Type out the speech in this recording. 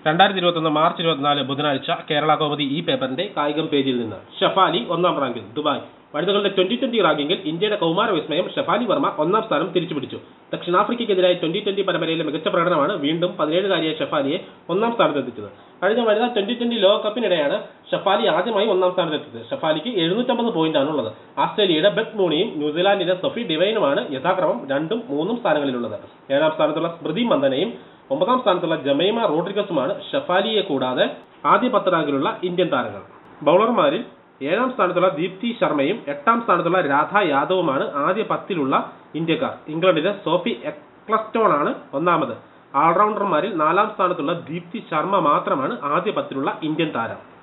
രണ്ടായിരത്തി ഇരുപത്തൊന്ന് മാർച്ച് ഇരുപത്തിനാല് ബുധനാഴ്ച കേരള കൗമുദി ഈ പേപ്പറിന്റെ കായികം പേജിൽ നിന്ന് ഷഫാലി ഒന്നാം റാങ്കിൽ ദുബായ് വനിതകളുടെ ട്വന്റി ട്വന്റി റാങ്കിങ്ങിൽ ഇന്ത്യയുടെ കൗമാര വിസ്മയം ഷഫാലി വർമ്മ ഒന്നാം സ്ഥാനം തിരിച്ചുപിടിച്ചു ദക്ഷിണാഫ്രിക്കയ്ക്കെതിരായ ട്വന്റി ട്വന്റി പരമ്പരയിലെ മികച്ച പ്രകടനമാണ് വീണ്ടും പതിനേഴുകാരിയായ ഷഫാലിയെ ഒന്നാം സ്ഥാനത്തെത്തിച്ചത് കഴിഞ്ഞ വനിതാ ട്വന്റി ട്വന്റി ലോകകപ്പിനിടെയാണ് ഷഫാലി ആദ്യമായി ഒന്നാം സ്ഥാനത്തെത്തിയത് ഷഫാലിക്ക് എഴുന്നൂറ്റമ്പത് പോയിന്റാണ് ഉള്ളത് ആസ്ട്രേലിയയുടെ ബെത്ത് മൂണിയും ന്യൂസിലാൻഡിന്റെ സൊഫി ഡിവൈനുമാണ് യഥാക്രമം രണ്ടും മൂന്നും സ്ഥാനങ്ങളിലുള്ളത് ഏഴാം സ്ഥാനത്തുള്ള സ്മൃതി മന്ദനയും ഒമ്പതാം സ്ഥാനത്തുള്ള ജമൈമ റോഡ്രിഗസുമാണ് ഷഫാലിയെ കൂടാതെ ആദ്യ പത്ത് റാങ്കിലുള്ള ഇന്ത്യൻ താരങ്ങൾ ബൗളർമാരിൽ ഏഴാം സ്ഥാനത്തുള്ള ദീപ്തി ശർമ്മയും എട്ടാം സ്ഥാനത്തുള്ള രാധ യാദവുമാണ് ആദ്യ പത്തിലുള്ള ഇന്ത്യക്കാർ ഇംഗ്ലണ്ടിലെ സോഫി എക്ലസ്റ്റോൺ ആണ് ഒന്നാമത് ഓൾറൗണ്ടർമാരിൽ നാലാം സ്ഥാനത്തുള്ള ദീപ്തി ശർമ്മ മാത്രമാണ് ആദ്യ പത്തിലുള്ള ഇന്ത്യൻ താരം